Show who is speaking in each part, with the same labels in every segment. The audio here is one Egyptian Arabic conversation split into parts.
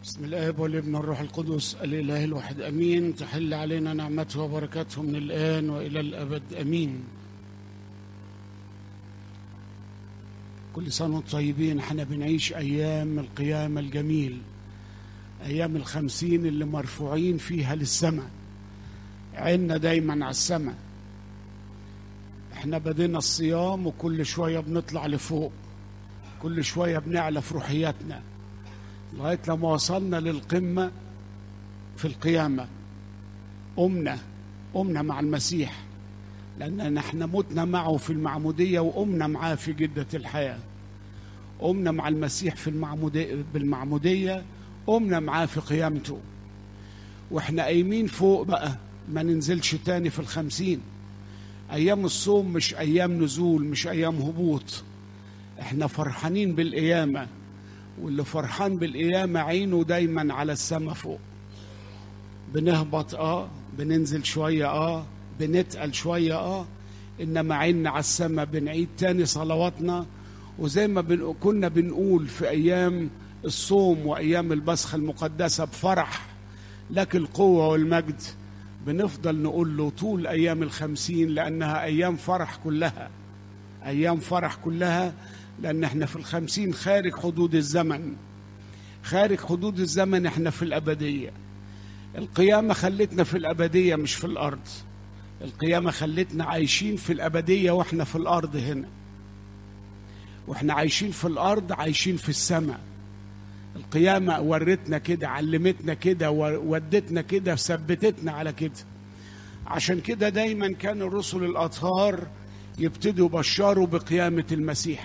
Speaker 1: بسم الاب والابن والروح القدس الاله الواحد امين تحل علينا نعمته وبركاته من الان والى الابد امين كل سنه وانتم طيبين احنا بنعيش ايام القيامه الجميل ايام الخمسين اللي مرفوعين فيها للسماء عيننا دايما على السماء احنا بدينا الصيام وكل شويه بنطلع لفوق كل شويه بنعلى في روحياتنا لغايه لما وصلنا للقمه في القيامه قمنا قمنا مع المسيح لان احنا متنا معه في المعموديه وقمنا معاه في جده الحياه قمنا مع المسيح في المعموديه بالمعموديه قمنا معاه في قيامته واحنا قايمين فوق بقى ما ننزلش تاني في الخمسين ايام الصوم مش ايام نزول مش ايام هبوط احنا فرحانين بالقيامه واللي فرحان بالقيامه عينه دايما على السما فوق بنهبط اه بننزل شويه اه بنتقل شويه اه انما عيننا على السما بنعيد تاني صلواتنا وزي ما بن... كنا بنقول في ايام الصوم وايام البسخه المقدسه بفرح لك القوه والمجد بنفضل نقول له طول ايام الخمسين لانها ايام فرح كلها ايام فرح كلها لان احنا في الخمسين خارج حدود الزمن خارج حدود الزمن احنا في الابديه القيامه خلتنا في الابديه مش في الارض القيامه خلتنا عايشين في الابديه واحنا في الارض هنا واحنا عايشين في الارض عايشين في السماء القيامة ورتنا كده علمتنا كده ودتنا كده ثبتتنا على كده عشان كده دايما كان الرسل الأطهار يبتدوا بشاروا بقيامة المسيح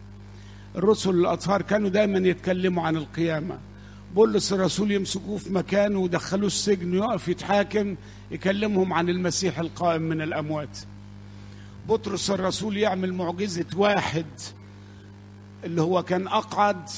Speaker 1: الرسل الأطهار كانوا دايما يتكلموا عن القيامة بولس الرسول يمسكوه في مكانه ودخلوه السجن يقف يتحاكم يكلمهم عن المسيح القائم من الأموات بطرس الرسول يعمل معجزة واحد اللي هو كان أقعد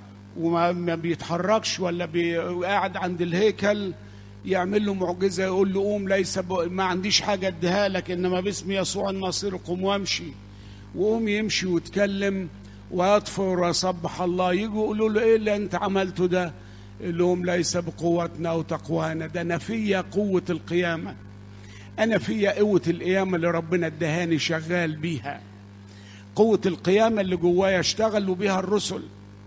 Speaker 1: وما بيتحركش ولا بي... قاعد عند الهيكل يعمل له معجزه يقول له قوم ليس ب... ما عنديش حاجه اديها لك انما باسم يسوع الناصر قم وامشي وقوم يمشي ويتكلم ويطفر ويصبح الله يجوا يقولوا له ايه اللي انت عملته ده يقول لهم ليس بقوتنا او تقوانا ده انا فيا قوه القيامه انا فيا قوه القيامه اللي ربنا ادهاني شغال بيها قوه القيامه اللي جوايا اشتغلوا بيها الرسل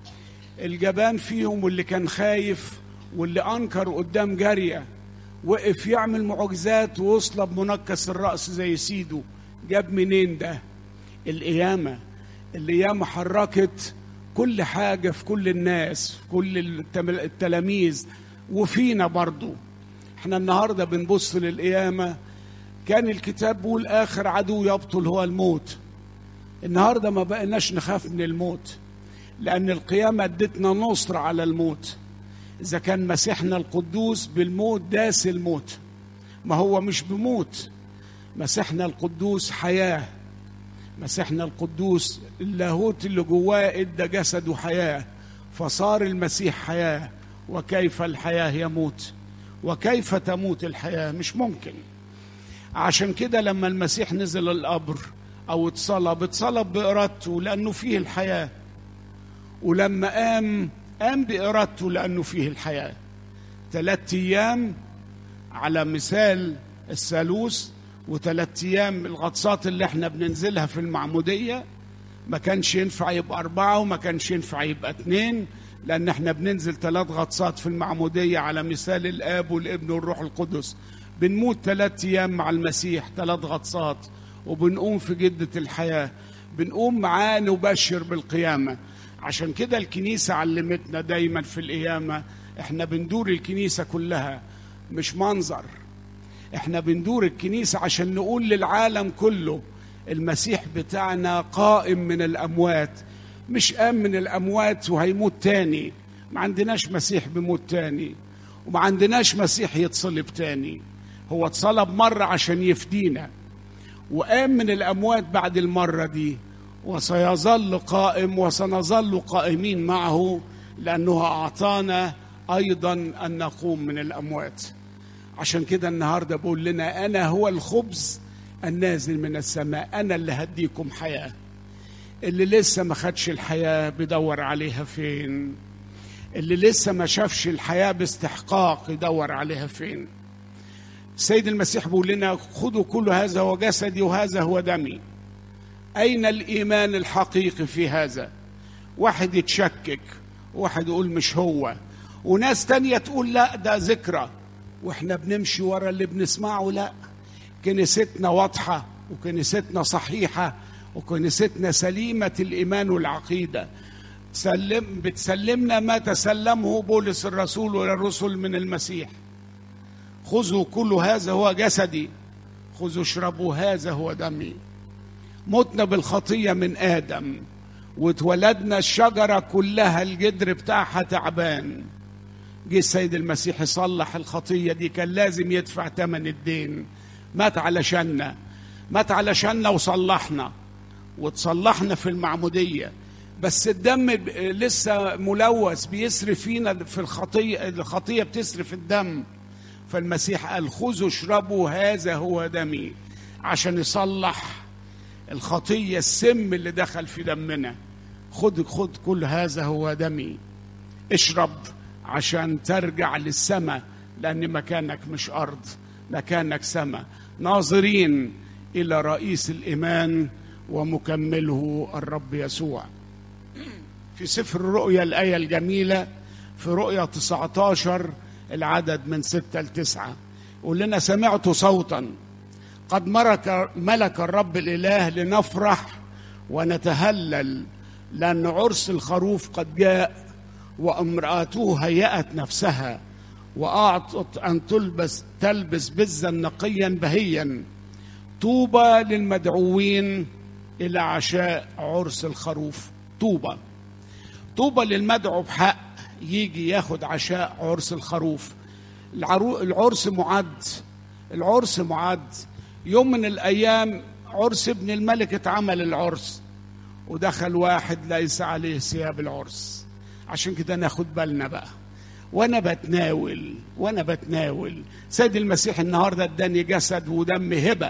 Speaker 1: الجبان فيهم واللي كان خايف واللي انكر قدام جاريه وقف يعمل معجزات ويصلب منكس الراس زي سيده جاب منين ده القيامه القيامه حركت كل حاجه في كل الناس في كل التلاميذ وفينا برضو احنا النهارده بنبص للقيامه كان الكتاب بيقول اخر عدو يبطل هو الموت النهارده ما بقيناش نخاف من الموت لأن القيامة ادتنا نصر على الموت إذا كان مسيحنا القدوس بالموت داس الموت ما هو مش بموت مسيحنا القدوس حياة مسيحنا القدوس اللاهوت اللي جواه ادى جسده حياة فصار المسيح حياة وكيف الحياة يموت وكيف تموت الحياة مش ممكن عشان كده لما المسيح نزل القبر أو اتصلب اتصلب بإرادته لأنه فيه الحياة ولما قام قام بإرادته لأنه فيه الحياة ثلاثة أيام على مثال الثالوث وثلاث أيام الغطسات اللي احنا بننزلها في المعمودية ما كانش ينفع يبقى أربعة وما كانش ينفع يبقى اثنين لأن احنا بننزل ثلاث غطسات في المعمودية على مثال الآب والابن والروح القدس بنموت ثلاث أيام مع المسيح ثلاث غطسات وبنقوم في جدة الحياة بنقوم معاه نبشر بالقيامة عشان كده الكنيسة علمتنا دايما في القيامة احنا بندور الكنيسة كلها مش منظر احنا بندور الكنيسة عشان نقول للعالم كله المسيح بتاعنا قائم من الأموات مش قام من الأموات وهيموت تاني ما عندناش مسيح بيموت تاني وما عندناش مسيح يتصلب تاني هو اتصلب مرة عشان يفدينا وقام من الأموات بعد المرة دي وسيظل قائم وسنظل قائمين معه لانه اعطانا ايضا ان نقوم من الاموات عشان كده النهارده بقول لنا انا هو الخبز النازل من السماء انا اللي هديكم حياه اللي لسه ما خدش الحياه بيدور عليها فين اللي لسه ما شافش الحياة باستحقاق يدور عليها فين السيد المسيح بيقول لنا خذوا كل هذا هو جسدي وهذا هو دمي أين الإيمان الحقيقي في هذا واحد يتشكك واحد يقول مش هو وناس تانية تقول لا ده ذكرى واحنا بنمشي ورا اللي بنسمعه لا كنيستنا واضحة وكنيستنا صحيحة وكنيستنا سليمة الإيمان والعقيدة سلم بتسلمنا ما تسلمه بولس الرسول والرسل من المسيح خذوا كل هذا هو جسدي خذوا اشربوا هذا هو دمي متنا بالخطية من آدم واتولدنا الشجرة كلها الجدر بتاعها تعبان جه السيد المسيح يصلح الخطية دي كان لازم يدفع ثمن الدين مات علشاننا مات علشاننا وصلحنا وتصلحنا في المعمودية بس الدم لسه ملوث بيسري فينا في الخطية الخطية بتسري في الدم فالمسيح قال خذوا اشربوا هذا هو دمي عشان يصلح الخطية السم اللي دخل في دمنا خد خد كل هذا هو دمي اشرب عشان ترجع للسماء لأن مكانك مش أرض مكانك سماء ناظرين إلى رئيس الإيمان ومكمله الرب يسوع في سفر الرؤيا الآية الجميلة في رؤيا 19 العدد من ستة لتسعة يقول لنا سمعت صوتا قد ملك, ملك الرب الإله لنفرح ونتهلل لأن عرس الخروف قد جاء وامرأته هيأت نفسها وأعطت أن تلبس تلبس بزا نقيا بهيا طوبى للمدعوين إلى عشاء عرس الخروف طوبى طوبى للمدعو بحق يجي ياخد عشاء عرس الخروف العرس معد العرس معد يوم من الأيام عرس ابن الملك اتعمل العرس ودخل واحد ليس عليه ثياب العرس عشان كده ناخد بالنا بقى وانا بتناول وانا بتناول سيد المسيح النهارده اداني جسد ودم هبه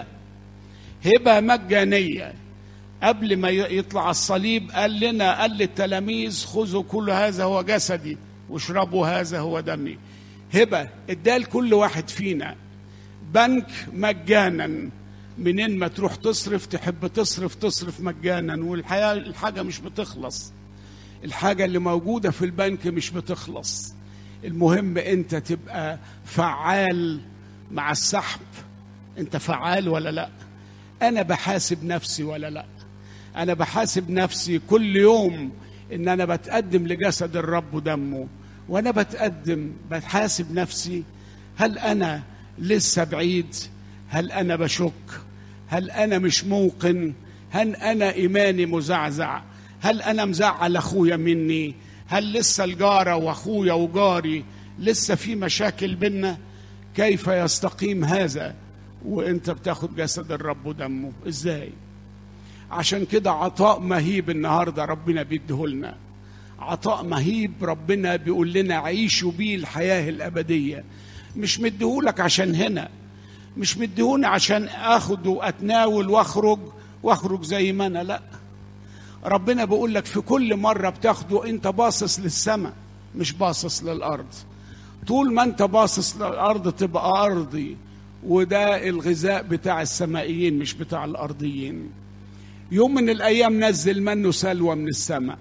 Speaker 1: هبه مجانيه قبل ما يطلع الصليب قال لنا قال للتلاميذ خذوا كل هذا هو جسدي واشربوا هذا هو دمي هبه اداه لكل واحد فينا بنك مجانا منين ما تروح تصرف تحب تصرف تصرف مجانا والحياه الحاجه مش بتخلص الحاجه اللي موجوده في البنك مش بتخلص المهم انت تبقى فعال مع السحب انت فعال ولا لا انا بحاسب نفسي ولا لا انا بحاسب نفسي كل يوم ان انا بتقدم لجسد الرب ودمه وانا بتقدم بحاسب نفسي هل انا لسه بعيد هل انا بشك هل انا مش موقن هل انا ايماني مزعزع هل انا مزعل اخويا مني هل لسه الجاره واخويا وجاري لسه في مشاكل بينا كيف يستقيم هذا وانت بتاخد جسد الرب ودمه ازاي عشان كده عطاء مهيب النهارده ربنا بيديهولنا عطاء مهيب ربنا بيقول لنا عيشوا بيه الحياه الابديه مش مديهولك عشان هنا مش مديهوني عشان اخد واتناول واخرج واخرج زي ما انا لا ربنا بيقول لك في كل مره بتاخده انت باصص للسماء مش باصص للارض طول ما انت باصص للارض تبقى ارضي وده الغذاء بتاع السمائيين مش بتاع الارضيين يوم من الايام نزل منه سلوى من السماء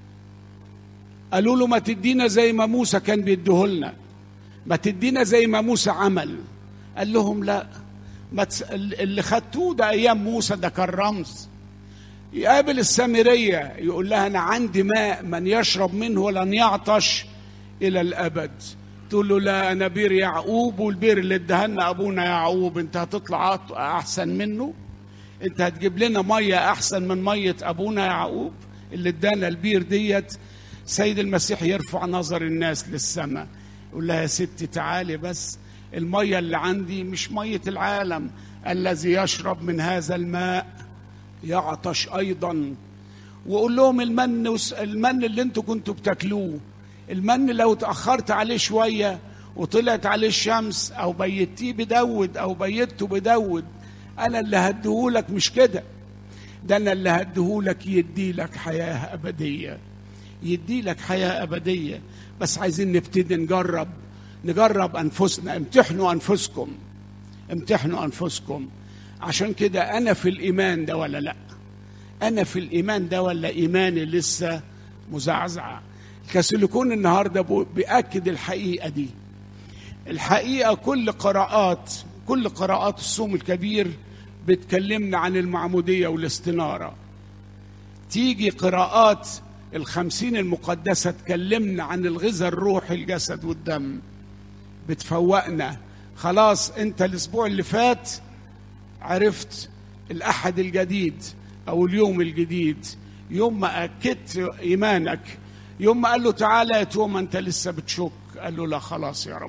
Speaker 1: قالوا له ما تدينا زي ما موسى كان بيديهولنا ما تدينا زي ما موسى عمل قال لهم لا ما تس... اللي خدتوه ده ايام موسى ده كان رمز يقابل السامريه يقول لها انا عندي ماء من يشرب منه ولن يعطش الى الابد تقول له لا انا بير يعقوب والبير اللي ادهنا ابونا يعقوب انت هتطلع احسن منه انت هتجيب لنا ميه احسن من ميه ابونا يعقوب اللي ادانا البير ديت سيد المسيح يرفع نظر الناس للسماء يقول لها يا ستي تعالي بس الميه اللي عندي مش ميه العالم الذي يشرب من هذا الماء يعطش ايضا وقول لهم المن المن اللي انتوا كنتوا بتاكلوه المن لو تاخرت عليه شويه وطلعت عليه الشمس او بيتيه بدود او بيته بدود انا اللي هديهولك مش كده ده انا اللي هديهولك يديلك حياه ابديه يدي لك حياة أبدية بس عايزين نبتدي نجرب نجرب أنفسنا امتحنوا أنفسكم امتحنوا أنفسكم عشان كده أنا في الإيمان ده ولا لأ أنا في الإيمان ده ولا إيماني لسه مزعزع الكاثوليكون النهارده بيأكد الحقيقة دي الحقيقة كل قراءات كل قراءات الصوم الكبير بتكلمنا عن المعمودية والاستنارة تيجي قراءات الخمسين المقدسة تكلمنا عن الغذاء الروحي الجسد والدم بتفوقنا خلاص انت الاسبوع اللي فات عرفت الاحد الجديد او اليوم الجديد يوم ما اكدت ايمانك يوم ما قال له تعالى يا توما انت لسه بتشك قال له لا خلاص يا رب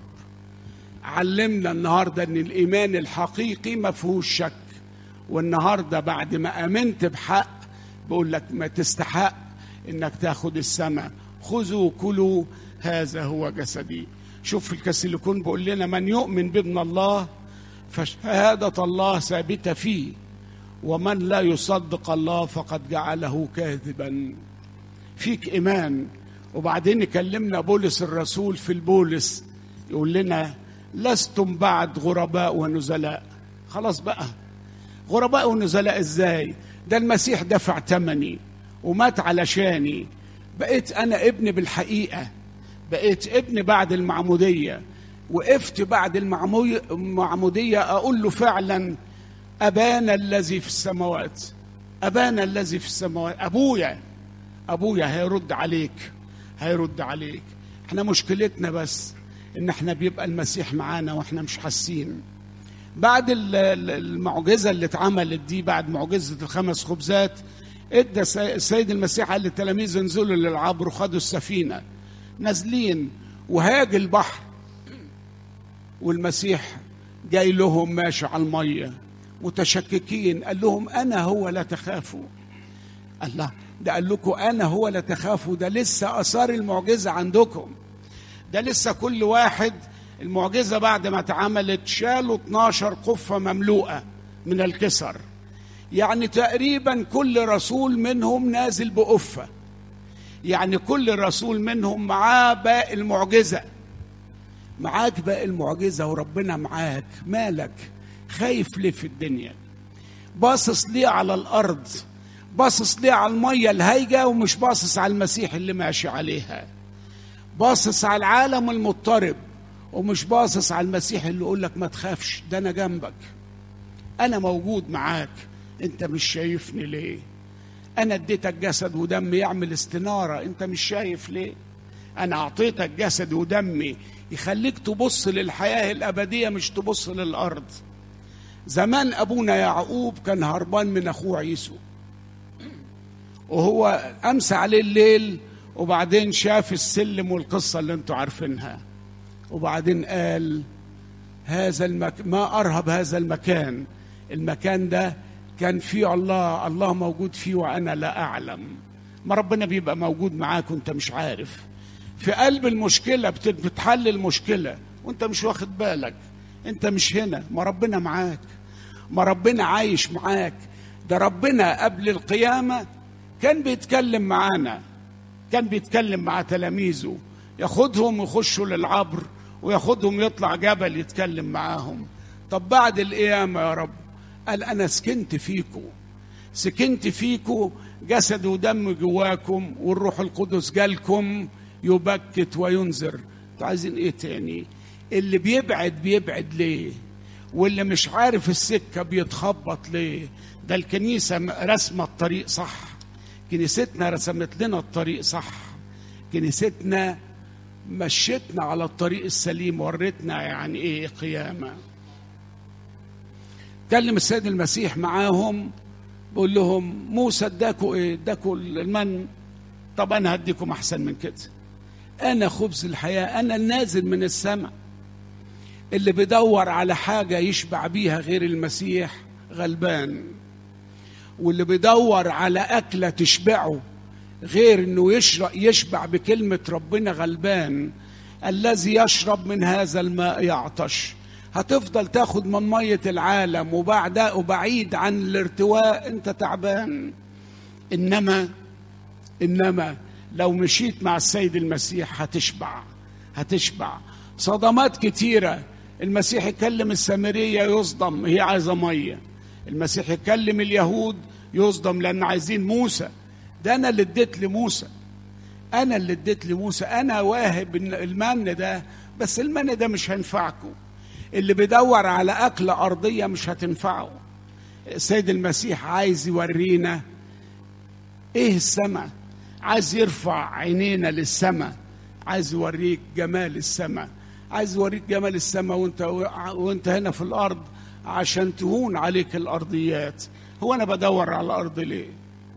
Speaker 1: علمنا النهارده ان الايمان الحقيقي ما فيهوش شك والنهارده بعد ما امنت بحق بقول لك ما تستحق انك تاخد السماء خذوا كلوا هذا هو جسدي شوف في الكاسيليكون بيقول لنا من يؤمن بابن الله فشهادة الله ثابتة فيه ومن لا يصدق الله فقد جعله كاذبا فيك إيمان وبعدين يكلمنا بولس الرسول في البولس يقول لنا لستم بعد غرباء ونزلاء خلاص بقى غرباء ونزلاء ازاي ده المسيح دفع ثمني ومات علشاني بقيت انا ابن بالحقيقه بقيت ابن بعد المعموديه وقفت بعد المعموديه اقول له فعلا ابانا الذي في السماوات ابانا الذي في السماوات ابويا ابويا هيرد عليك هيرد عليك احنا مشكلتنا بس ان احنا بيبقى المسيح معانا واحنا مش حاسين بعد المعجزه اللي اتعملت دي بعد معجزه الخمس خبزات ادى السيد المسيح قال للتلاميذ انزلوا للعبر وخدوا السفينه نازلين وهاج البحر والمسيح جاي لهم ماشي على الميه متشككين قال لهم انا هو لا تخافوا الله ده قال لكم انا هو لا تخافوا ده لسه اثار المعجزه عندكم ده لسه كل واحد المعجزة بعد ما اتعملت شالوا 12 قفة مملوءة من الكسر يعني تقريبا كل رسول منهم نازل بقفة يعني كل رسول منهم معاه باقي المعجزة معاك باقي المعجزة وربنا معاك مالك خايف ليه في الدنيا باصص ليه على الأرض باصص ليه على المية الهايجة ومش باصص على المسيح اللي ماشي عليها باصص على العالم المضطرب ومش باصص على المسيح اللي يقول لك ما تخافش ده انا جنبك انا موجود معاك انت مش شايفني ليه انا اديتك جسد ودم يعمل استناره انت مش شايف ليه انا اعطيتك جسد ودمي يخليك تبص للحياه الابديه مش تبص للارض زمان ابونا يعقوب كان هربان من اخوه عيسو وهو امسى عليه الليل وبعدين شاف السلم والقصه اللي انتوا عارفينها وبعدين قال هذا المك... ما ارهب هذا المكان المكان ده كان فيه الله الله موجود فيه وانا لا اعلم ما ربنا بيبقى موجود معاك وانت مش عارف في قلب المشكله بتتحل المشكله وانت مش واخد بالك انت مش هنا ما ربنا معاك ما ربنا عايش معاك ده ربنا قبل القيامه كان بيتكلم معانا كان بيتكلم مع تلاميذه ياخدهم يخشوا للعبر وياخدهم يطلع جبل يتكلم معاهم طب بعد القيامة يا رب قال أنا سكنت فيكم سكنت فيكم جسد ودم جواكم والروح القدس جالكم يبكت وينذر انتوا عايزين ايه تاني اللي بيبعد بيبعد ليه واللي مش عارف السكة بيتخبط ليه ده الكنيسة رسمة الطريق صح كنيستنا رسمت لنا الطريق صح كنيستنا مشيتنا على الطريق السليم ورتنا يعني ايه قيامه كلم السيد المسيح معاهم بقول لهم موسى اداكوا ايه اداكوا المن طب انا هديكم احسن من كده انا خبز الحياه انا النازل من السماء اللي بيدور على حاجه يشبع بيها غير المسيح غلبان واللي بيدور على اكله تشبعه غير انه يشرب يشبع بكلمه ربنا غلبان الذي يشرب من هذا الماء يعطش هتفضل تاخد من ميه العالم وبعد وبعيد عن الارتواء انت تعبان انما انما لو مشيت مع السيد المسيح هتشبع هتشبع صدمات كتيرة المسيح يكلم السامرية يصدم هي عايزة مية المسيح يكلم اليهود يصدم لأن عايزين موسى ده أنا اللي اديت لموسى أنا اللي اديت لموسى أنا واهب المن ده بس المن ده مش هينفعكم اللي بيدور على أكل أرضية مش هتنفعه السيد المسيح عايز يورينا إيه السماء عايز يرفع عينينا للسماء عايز يوريك جمال السماء عايز يوريك جمال السماء وانت وانت هنا في الارض عشان تهون عليك الارضيات هو انا بدور على الارض ليه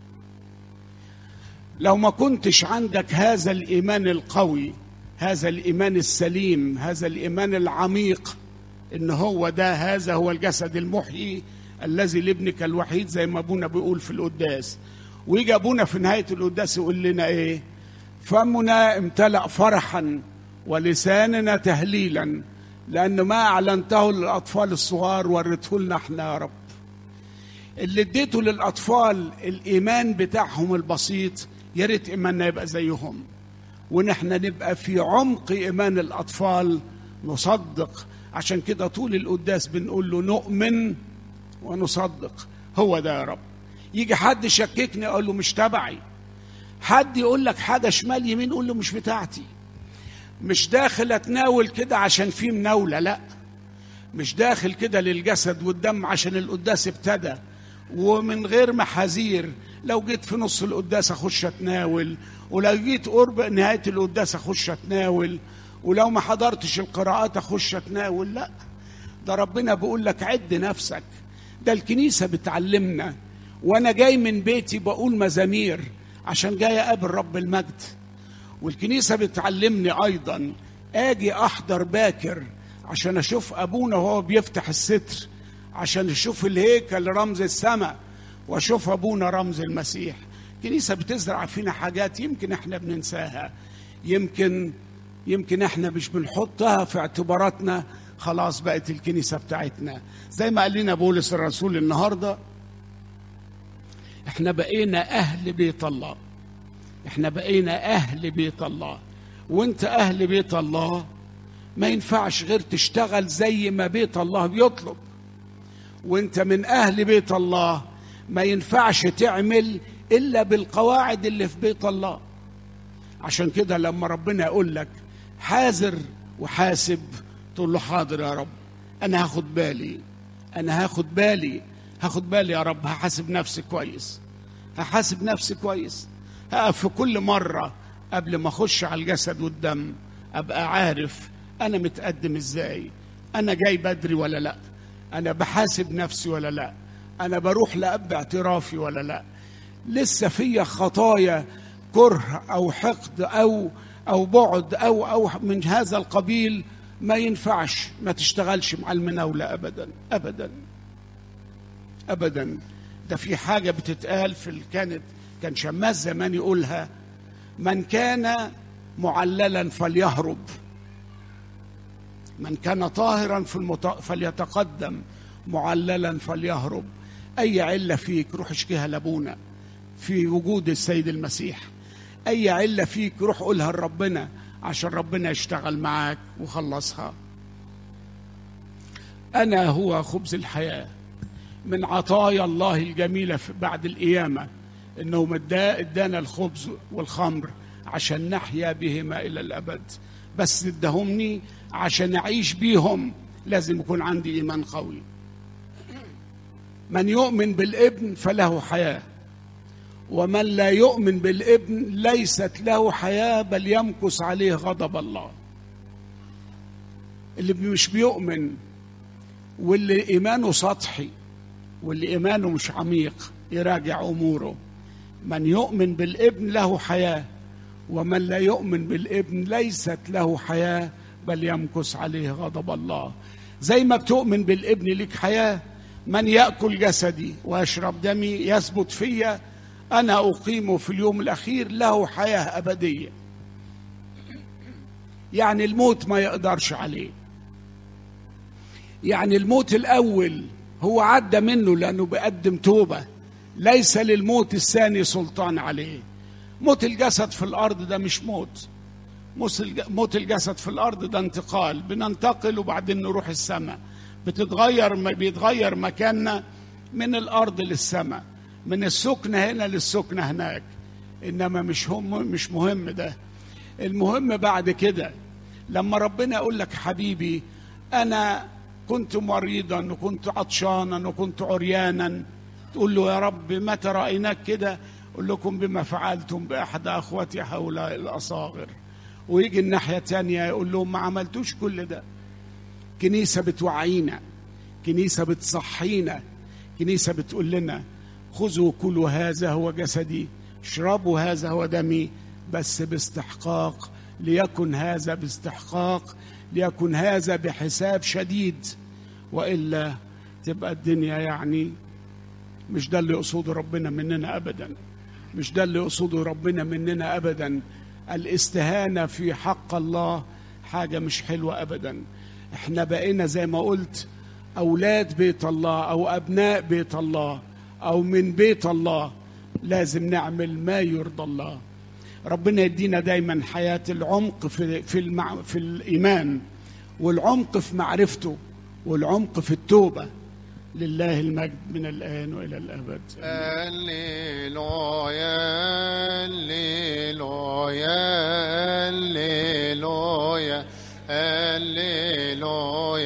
Speaker 1: لو ما كنتش عندك هذا الايمان القوي هذا الايمان السليم هذا الايمان العميق ان هو ده هذا هو الجسد المحيي الذي لابنك الوحيد زي ما ابونا بيقول في القداس ويجي ابونا في نهايه القداس يقول لنا ايه فمنا امتلأ فرحا ولساننا تهليلا لأن ما أعلنته للأطفال الصغار وريته لنا احنا يا رب اللي اديته للأطفال الإيمان بتاعهم البسيط يا ريت إيماننا يبقى زيهم ونحن نبقى في عمق إيمان الأطفال نصدق عشان كده طول القداس بنقول له نؤمن ونصدق هو ده يا رب يجي حد يشككني اقول له مش تبعي حد يقول لك حاجه شمال يمين قول له مش بتاعتي مش داخل اتناول كده عشان في مناوله لا مش داخل كده للجسد والدم عشان القداس ابتدى ومن غير محاذير لو جيت في نص القداس اخش اتناول ولو جيت قرب نهايه القداس اخش اتناول ولو ما حضرتش القراءات اخش اتناول لا ده ربنا بيقول لك عد نفسك ده الكنيسه بتعلمنا وانا جاي من بيتي بقول مزامير عشان جاي اقابل رب المجد والكنيسه بتعلمني ايضا اجي احضر باكر عشان اشوف ابونا وهو بيفتح الستر عشان اشوف الهيكل رمز السماء واشوف ابونا رمز المسيح الكنيسه بتزرع فينا حاجات يمكن احنا بننساها يمكن يمكن احنا مش بنحطها في اعتباراتنا خلاص بقت الكنيسه بتاعتنا زي ما قال لنا بولس الرسول النهارده احنا بقينا اهل بيت الله احنا بقينا اهل بيت الله وانت اهل بيت الله ما ينفعش غير تشتغل زي ما بيت الله بيطلب وانت من اهل بيت الله ما ينفعش تعمل الا بالقواعد اللي في بيت الله عشان كده لما ربنا يقول لك حاذر وحاسب تقول له حاضر يا رب انا هاخد بالي انا هاخد بالي هاخد بالي يا رب هحاسب نفسي كويس هحاسب نفسي كويس هقف في كل مرة قبل ما أخش على الجسد والدم أبقى عارف أنا متقدم إزاي أنا جاي بدري ولا لأ أنا بحاسب نفسي ولا لأ أنا بروح لأب اعترافي ولا لأ لسه فيا خطايا كره أو حقد أو أو بعد أو أو من هذا القبيل ما ينفعش ما تشتغلش مع المناولة أبدا أبدا ابدا ده في حاجه بتتقال في كانت كان شماس زمان يقولها من كان معللا فليهرب من كان طاهرا في المط... فليتقدم معللا فليهرب اي عله فيك روح اشكيها لابونا في وجود السيد المسيح اي عله فيك روح قولها لربنا عشان ربنا يشتغل معاك وخلصها انا هو خبز الحياه من عطايا الله الجميله بعد القيامه انه ادانا الخبز والخمر عشان نحيا بهما الى الابد بس ادهمني عشان اعيش بيهم لازم يكون عندي ايمان قوي من يؤمن بالابن فله حياه ومن لا يؤمن بالابن ليست له حياه بل يمكث عليه غضب الله اللي مش بيؤمن واللي ايمانه سطحي واللي ايمانه مش عميق يراجع اموره من يؤمن بالابن له حياه ومن لا يؤمن بالابن ليست له حياه بل يمكث عليه غضب الله زي ما بتؤمن بالابن لك حياه من ياكل جسدي ويشرب دمي يثبت فيا انا اقيمه في اليوم الاخير له حياه ابديه يعني الموت ما يقدرش عليه يعني الموت الاول هو عدى منه لانه بيقدم توبه ليس للموت الثاني سلطان عليه موت الجسد في الارض ده مش موت موت الجسد في الارض ده انتقال بننتقل وبعدين نروح السماء بتتغير ما بيتغير مكاننا من الارض للسماء من السكن هنا للسكن هناك انما مش هم مش مهم ده المهم بعد كده لما ربنا يقول لك حبيبي انا كنت مريضا وكنت عطشانا وكنت عريانا تقول له يا رب متى رايناك كده اقول لكم بما فعلتم باحد اخوتي هؤلاء الاصاغر ويجي الناحيه الثانيه يقول لهم ما عملتوش كل ده كنيسه بتوعينا كنيسه بتصحينا كنيسه بتقول لنا خذوا كلوا هذا هو جسدي اشربوا هذا هو دمي بس باستحقاق ليكن هذا باستحقاق ليكن هذا بحساب شديد والا تبقى الدنيا يعني مش ده اللي يقصده ربنا مننا ابدا مش ده اللي يقصده ربنا مننا ابدا الاستهانه في حق الله حاجه مش حلوه ابدا احنا بقينا زي ما قلت اولاد بيت الله او ابناء بيت الله او من بيت الله لازم نعمل ما يرضى الله ربنا يدينا دايما حياه العمق في في المع في الايمان والعمق في معرفته والعمق في التوبه لله المجد من الان والى الابد
Speaker 2: هللويا